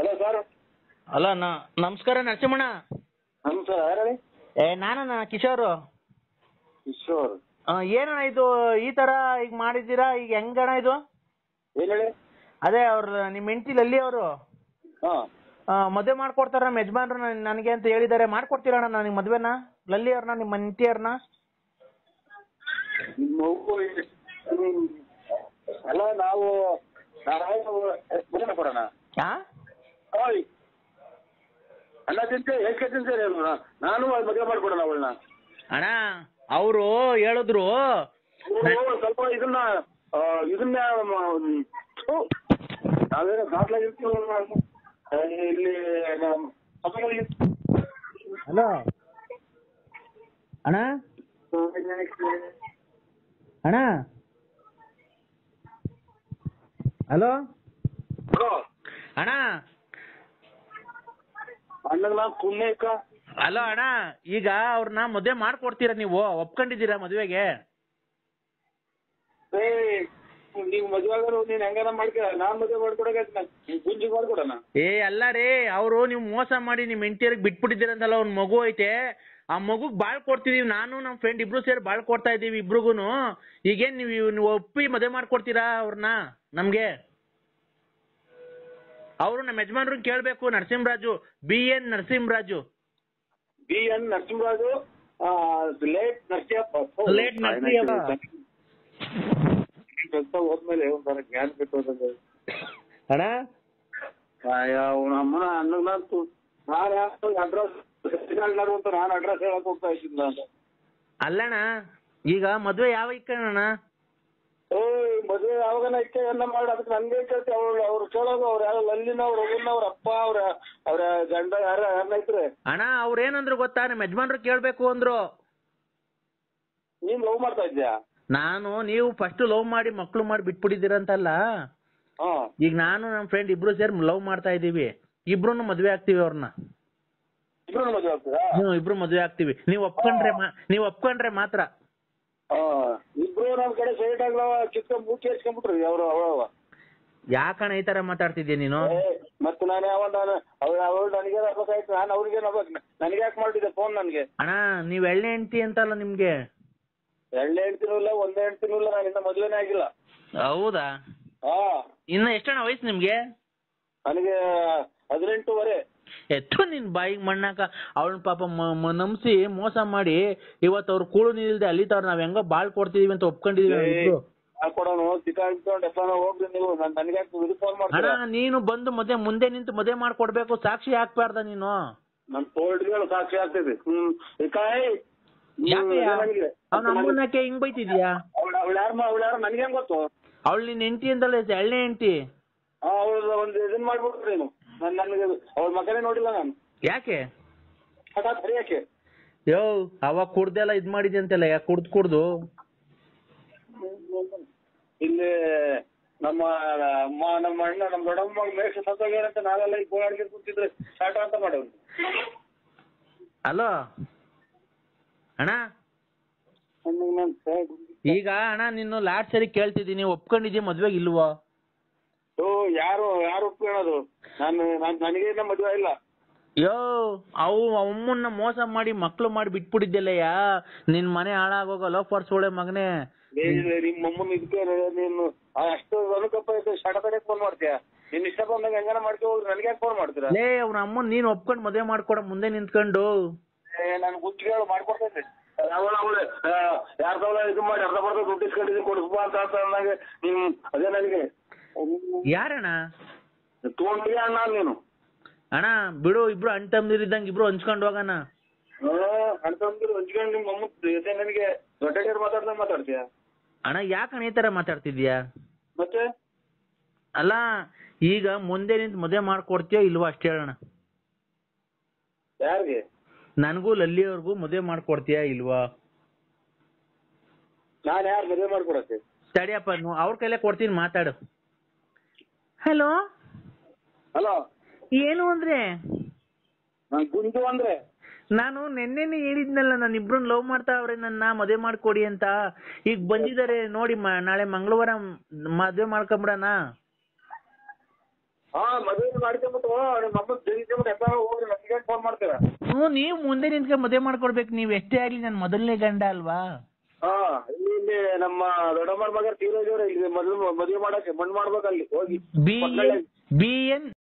Hello sir ಅಲ್ಲ ನಾ ನಮಸ್ಕಾರ ನರಸಿಂಹಣ್ಣ ನಮಸ್ಕಾರ ಯಾರು ಹೇಳಿ ಏ ನಾನಣ್ಣ ಕಿಶೋರ್ ಕಿಶೋರ್ ಆ, ಏನಣ್ಣ ಇದು ಈ ತರ ಈಗ ಮಾಡಿದ್ದೀರಾ ಈಗ ಹೆಂಗಣ್ಣ ಇದು ಏನ್ ಹೇಳಿ ಅದೇ ಅವ್ರ ನಿಮ್ಮ ಹೆಂಡತಿ ಲಲ್ಲಿ ಅವರು ಹಾ ಮದುವೆ ಮಾಡ್ಕೊಡ್ತಾರ ನಮ್ಮ ಯಜಮಾನ್ರು ನನ್- ನನಗೆ ಅಂತ ಹೇಳಿದ್ದಾರೆ ಮಾಡ್ಕೊಡ್ತೀರಣ್ಣ ನನಗೆ ಮದ್ವೆನ ಲಲ್ಲಿ ಅವ್ರನ್ನ ನಿಮ್ಮ ಹೆಂಡತಿಯವ್ರನ್ನ ನಿಮ್ಮ ಮಗು ಹ್ಮ್. ಅಲ್ಲ ನಾವು ನಾವು ಮದುವೆ ಕೊಡೋಣ ಆ ಓಯ್ ಅಣ್ಣ ತಿಂತೆ ಎಷ್ಟು ತಿಂತೀರಿ ಅಲ್ವಾ ನಾನು ಮದುವೆ ಮಾಡ್ಕೊಡೋಣ ಅವಳನ್ನ ಅಣ್ಣ ಅವರು ಹೇಳಿದ್ರು ಸ್ವಲ್ಪ ಇದನ್ನ ಆ, ಇದನ್ನ ಮ- ಥು, ನಾವೇನೋ ದಾಖಲಾಗಿ ಇರ್ತೀವಲ್ಲ ಆ, ಇಲ್ಲಿ ನಮ್ಮ ಮಕ್ಕಳಿಗೆ ಹಲೋ ಅಣ್ಣ ಅಣ್ಣ ಹಲೋ ಹಲೋ ಅಣ್ಣ ಅಣ್ಣಗ್ ನಾ ಪುಣ್ಯಕ್ಕ ಹಲೋ ಅಣ್ಣ ಈಗ ಅವ್ರನ್ನ ಮದುವೆ ಮಾಡ್ಕೊಡ್ತೀರಾ ನೀವು ಒಪ್ಕೊಂಡಿದ್ದೀರಾ ಮದುವೆಗೆ ಏ ನೀವು ಮದುವೆ ಆಗೋರು ನೀನ್ ಹೆಂಗಾರ ಮಾಡ್ಕ ನಾನ್ ಮದುವೆ ಮಾಡ್ಕೊಡಕ ಗುಂಜಿ ಮಾಡ್ಕೊಡಣ ಏ ಅಲ್ಲ ರೀ ಅವರು ನೀವು ಮೋಸ ಮಾಡಿ ನಿಮ್ಮ ಹೆಂಡತಿಯರಿಗೆ ಬಿಟ್ಬಿಟ್ಟಿದ್ದೀರಂತಲ್ಲ ಒಂದ್ ಮಗು ಐತೆ ಆ ಮಗುಗ್ ಬಾಳ್ ಕೊಡ್ತಿದೀವಿ ನಾನು ನಮ್ಮ ಫ್ರೆಂಡ್ ಇಬ್ರು ಸೇರಿ ಬಾಳ್ ಕೊಡ್ತಾ ಇದೀವಿ ಇಬ್ರಿಗೂನು ಈಗೇನ್ ನೀವು ನೀವು ಒಪ್ಪಿ ಮದುವೆ ಮಾಡ್ಕೊಡ್ತೀರಾ ಅವ್ರನ್ನ ನಮ್ಗೆ ಅವರು ನಮ್ಮ ಯಜಮಾನ್ರು ಕೇಳ್ಬೇಕು Narasimharaju B N Narasimharaju B N Narasimharaju late Narasimhappa late Narasimhappa. ಕೆಲಸ ಹೋದ್ಮೇಲೆ ಒಂಥರ ಜ್ಞಾನ ಬಿಟ್ಟು ಅಣ್ಣ ಅವನ ಅಮ್ಮನ ಅಣ್ಣಗ್ ನಾನು ನಾನು ಅಡ್ರೆಸ್ ಅಂತ ನಾನು ಅಡ್ರೆಸ್ ಹೇಳಕ್ ಹೋಗ್ತಾ ಇದ್ದೀನಿ ನಾನು ಅಲ್ಲಣ್ಣ ಈಗ ಮದುವೆ ಯಾವ ಇಕ್ಕಣ್ಣ ಓಯ್ ಮದುವೆ ಯಾವಾಗನ ಇಕ್ಕೆ ಎಲ್ಲ ಮಾಡಿ ಅದಕ್ಕೆ ನನ್ಗೆ ಕೇಳ್ತಿ ಅವ್ರು ಅವ್ರು ಕೇಳೋದು ಅವ್ರು ಯಾರು ಲಲ್ಲಿನ ಅವ್ರ ಅವ್ರನ್ನ ಅವ್ರ ಅಪ್ಪ ಅವ್ರ ಅವ್ರ ಗಂಡ ಯಾರ ಯಾರನ್ನ ಐತ್ರಿ ಅಣ್ಣ ಅವ್ರೇನಂದ್ರು ಗೊತ್ತಾ ನಮ್ಮ ಯಜಮಾನ್ರು ಕೇಳ್ಬೇಕು ಅಂದ್ರು ನೀನ್ ಲವ್ ಮಾಡ್ತಾ ಇದ್ಯಾ ನಾನು ನೀವು ಫಸ್ಟ್ ಲವ್ ಮಾಡಿ ಮಕ್ಳು ಮಾಡಿ ಬಿಟ್ಬಿಟ್ಟಿದ್ದೀರಂತಲ್ಲ ಹಾ ಈಗ ನಾನು ನಮ್ಮ ಫ್ರೆಂಡ್ ಇಬ್ರು ಸೇರಿ ಲವ್ ಮಾಡ್ತಾ ಇದೀವಿ ಇಬ್ರು ಮದ್ವೆ ಆಗ್ತೀವಿ ಅವ್ರನ್ನ ಇಬ್ರು ಮದುವೆ ಆಗ್ತದಾ ಹ್ಮ್ ಇಬ್ರು ಮದ್ವೆ ಆಗ್ತೀವಿ ನೀವ್ ಒಪ್ಕೊಂಡ್ರೆ ಮಾ- ನೀವ್ ಒಪ್ಕೊಂಡ್ರೆ ಮಾತ್ರ ಹಾ ಇಬ್ರು ನಮ್ ಕಡೆ ಸೈಡ್ ಆಗ್ಲವ ಕಿತ್ಕೊಂಡ್ ಮೂತಿ ಹಚ್ಕೊಂಡ್ಬಿಟ್ರಿ ಅವ್ರು ಅವ ಯಾಕಣ್ಣ ಈ ತರ ಮಾತಾಡ್ತಿದ್ಯಾ ನೀನು ಮತ್ತೆ ನಾನು ಯಾವ ನಾನು ಅವ್ಳು ಅವಳು ನನಗೆ ಆಗ್ಬೇಕಾಯ್ತು ನಾನು ಅವ್ರಿಗೆ ಆಗ್ಬೇಕು ನನಗೆ ಯಾಕೆ ಮಾಡಿದ್ದೆ ಫೋನ್ ನನಗೆ ಅಣ್ಣ ನೀವ್ ಎಳ್ಳೆ ಹೆಂಡ್ತಿ ಅಂತಲ್ಲ ನಿಮ್ಗೆ ಎರಡು ಹೆಣ್ತಿನೂ ಇಲ್ಲ ಒಂದೇ ಹೆಣ್ತಿನೂ ಇಲ್ಲ ನಾನು ಇನ್ನ ಮದುವೆನೇ ಆಗಿಲ್ಲ ಹೌದಾ ಹಾ ಇನ್ನ ಎಷ್ಟಣ್ಣ ವಯಸ್ಸು ನಿಮ್ಗೆ ನನಗೆ ಹದಿನೆಂಟುವರೆ ಎತ್ತು ನಿನ್ ಬಾಯಿಗೆ ಮಣ್ಣಾಕ ಅವಳನ್ನ ಪಾಪ ಮ- ಮ- ನಂಬ್ಸಿ ಮೋಸ ಮಾಡಿ ಇವತ್ತು ಅವ್ರು ಕೂಳು ನಿಲ್ದೆ ಅಲ್ಲಿತವ್ರು ನಾವ್ ಹೆಂಗೋ ಬಾಳ್ ಕೊಡ್ತಿದೀವಿ ಅಂತ ಒಪ್ಕೊಂಡಿದೀವಿ ನಾವ್ ಇಬ್ರು. ಹಾಕೊಡೋನು ಸಿಕ್ಕಾಡ್ಕೊಂಡು ಎಪ್ಪನ ಹೋಗ್ರಿ ನೀವು ನಾನು ನನಗೆ ಯಾಕೆ ಇದು ಫೋನ್ ಅಣ್ಣ ಮಾಡ್ತೀರಾ ನೀನು ಬಂದು ಮದುವೆ ಮುಂದೆ ನಿಂತು ಮದುವೆ ಮಾಡ್ಕೊಡ್ಬೇಕು ಸಾಕ್ಷಿ ಹಾಕ್ಬಾರ್ದ ನೀನು ನನ್ನ ಕೋಲ್ಡ್ಗಳು ಸಾಕ್ಷಿ ಆಗ್ತದೆ ಹ್ಮ್ ಈ ಕಾಯ್ ಯಾಕೆ ಅವ್ನ ಅಮ್ಮನಕ್ಕೆ ಹಿಂಗ್ ಬೈತಿದ್ಯಾ ಅವಳು ಅವಳು ಯಾರು ಅವಳು ಯಾರು ನನಗೆ ಹೆಂಗ್ ಗೊತ್ತು ಅವಳು ನಿನ್ ಹೆಂಡತಿ ಅಂತಲ್ಲ ಎಳ್ಳೆ ಹೆಂಡತಿ ಅವಳು ಒಂದು ಇದನ್ನ ಮಾಡ್ಬಿಟ್ರಿ ನೀನು ನಾನು ನನಗೆ ಅವಳ ಮಗನೇ ನೋಡಿಲ್ಲ ನಾನು ಯಾಕೆ ಹಠಾತ್ ಹರಿಯಕ್ಕೆ ಯೋ ಅವಾಗ ಕುಡ್ದೆಲ್ಲ ಇದ್ ಮಾಡಿದ್ಯ ಅಂತೆಲ್ಲ ಯಾಕೆ ಕುಡ್ದು ಕುಡ್ದು ಇಲ್ಲಿ ನಮ್ಮ ಅಮ್ಮ ನಮ್ಮ ಅಣ್ಣ ನಮ್ಮ ದೊಡ್ಡಮ್ಮ ಮೇಷ ಸತ್ತೋಗ್ಯಾರಂತ ನಾವೆಲ್ಲ ಈಗ ಗೋಳಾಡ್ಗೆ ಕೂತಿದ್ರೆ ಸ್ಟಾರ್ಟ್ ಅಂತ ಮಾಡವ್ರು ಅಲೋ ಅಣ್ಣ ಈಗ ಅಣ್ಣ ನಿನ್ನ ಲಾಸ್ಟ್ ಸರಿ ಕೇಳ್ತಿದ್ದೀನಿ ಒಪ್ಕೊಂಡಿದ್ಯಾ ಮದ್ವೆಗೆ ಇಲ್ವೋ ಓ ಯಾರು ಯಾರು ಒಪ್ಕೊಳ್ಳೋದು ನಾನು ನಾನು ನನಗೆ ಇನ್ನ ಮದುವೆ ಇಲ್ಲ ಯೋ ಅವು ಅಮ್ಮನ್ನ ಮೋಸ ಮಾಡಿ ಮಕ್ಳು ಮಾಡಿ ಬಿಟ್ಬಿಟ್ಟಿದ್ದೆಲ್ಲಯ್ಯ ನಿನ್ ಮನೆ ಹಾಳಾಗೋಗ ಲೋಫರ್ಸ್ ಒಳ್ಳೆ ಮಗನೇ ಏ, ನಿಮ್ಮ ಅಮ್ಮನ ಇದಕ್ಕೆ ನೀನು ಆ ಅಷ್ಟು ಅನುಕಂಪ ಇದ್ದು ಶಡತಡೆ ಫೋನ್ ಮಾಡ್ತೀಯ ನಿನ್ ಇಷ್ಟ ಬಂದಾಗ ಹೆಂಗಾನ ಮಾಡ್ಕೊ ಹೋಗ್ರಿ ನನಗೆ ಯಾಕೆ ಫೋನ್ ಮಾಡ್ತೀರಾ ಲೇ ಅವ್ನ ಅಮ್ಮನ್ ನೀನ್ ಒಪ್ಕೊಂಡ್ ಮದ್ವೆ ಮಾಡ್ಕೊಡ ಮುಂದೆ ನಿಂತ್ಕೊಂಡು ಏ ನಾನು ಗುತ್ತಿಗೆ ಹೇಳು ಮಾಡ್ಕೊಡ್ತೈತೆ ಅವಳ ಅವಳೆ ಯಾರ ಸಾವಿರ ಇದು ಮಾಡಿ ಅರ್ಧ ಬರ್ಧ ದುಡ್ಡು ಇಸ್ಕೊಂಡಿದ್ದೀನಿ ಕೊಡಿಸ್ಬಾ ಅಂತ ಅಂತ ಅಂದಾಗ ನೀನು ಅದೇ ನನಗೆ ಯಾರಣ್ಣ ತೊಗೊಂಡಿಗೆ ಅಣ್ಣ ನೀನು ಅಣ್ಣ ಬಿಡು ಇಬ್ರು ಅಣ್ಣ ತಮ್ಮದಿರಿದ್ದಂಗೆ ಇಬ್ರು ಹಂಚ್ಕೊಂಡು ಹೋಗೋಣ ಅಣ್ತಂದ್ರು ಹಂಚ್ಕೊಂಡು ನಿಮ್ಮ ಅಮ್ಮ ಇದೆ ನನಗೆ ದೊಡ್ಡ ಮಾತಾಡ್ದಂಗೆ ಮಾತಾಡ್ತೀಯ ಅಣ್ಣ ಯಾಕಣ್ಣ ಈ ತರ ಮಾತಾಡ್ತಿದ್ಯಾ ಮತ್ತೆ ಅಲ್ಲ ಈಗ ಮುಂದೆ ನಿಂತು ಮದುವೆ ಮಾಡ್ಕೊಡ್ತೀಯೋ ಇಲ್ವೋ ಅಷ್ಟೇ ಹೇಳೋಣ ಯಾರಿಗೆ ನನಗೂ ಲಲ್ಲಿಯವ್ರಿಗೂ ಮದುವೆ ಮಾಡ್ಕೊಡ್ತೀಯಾ ಇಲ್ವಾ ನಾನು ಯಾರು ಮದುವೆ ಮಾಡ್ಕೊಡಕ್ಕೆ ತಡಿಯಪ್ಪ ನೀವು ಅವ್ರ ಕೈಲೇ ಕೊಡ್ತೀನಿ ಮಾತಾಡು ಹಲೋ ಹಲೋ ಏನು ಅಂದ್ರೆ ನಾನು ಗುಂಜು ಅಂದ್ರೆ ನಾನು ನೆನ್ನೆನೆ ಹೇಳಿದ್ನಲ್ಲ ನಾನು ಇಬ್ರನ್ನ ಲವ್ ಮಾಡ್ತಾ ಅವ್ರೆ ನನ್ನ ಮದುವೆ ಮಾಡ್ಕೊಡಿ ಅಂತ ಈಗ ಬಂದಿದ್ದಾರೆ ನೋಡಿ ಮ- ನಾಳೆ ಮಂಗಳವಾರ ಮದುವೆ ಮಾಡ್ಕೊಂಬಿಡಣ ಹಾ ಮದುವೆ ಮಾಡ್ಕೊಂಬಿಟ್ಟು ನಿಮ್ಮ ಅಮ್ಮ ಜಗಿಸ್ಕೊಂಬಿಟ್ಟು ಎತ್ತ ಹೋಗ್ರಿ ನನಗೆ ಫೋನ್ ಮಾಡ್ತೀರಾ ಹ್ಞೂ ನೀವು ಮುಂದೆ ನಿಂತ್ಕೊಂಡು ಮದುವೆ ಮಾಡ್ಕೊಡ್ಬೇಕು ನೀವು ಎಷ್ಟೇ ಆಗ್ಲಿ ನನ್ನ ಮೊದಲನೇ ಗಂಡ ಅಲ್ವಾ ಹಾ ಇಲ್ಲಿ ಇಲ್ಲಿ ನಮ್ಮ ದೊಡ್ಡಮ್ಮನ ಮಗ ತೀರೋಜವ್ರೆ ಇಲ್ಲಿ ಮೊದಲು ಮದುವೆ ಮಾಡಕ್ಕೆ ಮಣ್ಣು ಮಾಡ್ಬೇಕಲ್ಲಿ ಹೋಗಿ ಬಿ ಕೊಟ್ನಳ್ಳಿ. B N